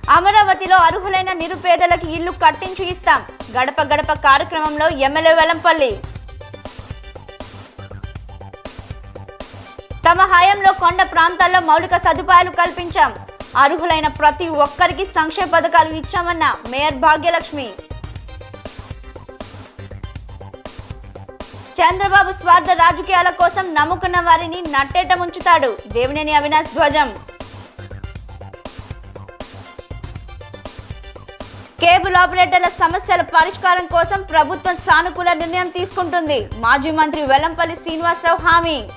అమరావతిలో అర్హులైన నిరుపేదలకు ఇల్లు కట్టించి ఇస్తాం గడప గడప కార్యక్రమంలో ఎమ్మెల్యే వెలంపల్లి తమ హయాంలో కొండ ప్రాంతాల్లో మౌలిక సదుపాయాలు కల్పించాం అర్హులైన ప్రతి ఒక్కరికి సంక్షేమ పథకాలు ఇచ్చామన్న మేయర్ భాగ్యలక్ష్మి చంద్రబాబు స్వార్థ రాజకీయాల కోసం నమ్ముకున్న వారిని నట్టేట ముంచుతాడు దేవినేని అవినాష్ ధ్వజం కేబుల్ ఆపరేటర్ల సమస్యల పరిష్కారం కోసం ప్రభుత్వం సానుకూల నిర్ణయం తీసుకుంటుంది మాజీ మంత్రి వెల్లంపల్లి శ్రీనివాసరావు హామీ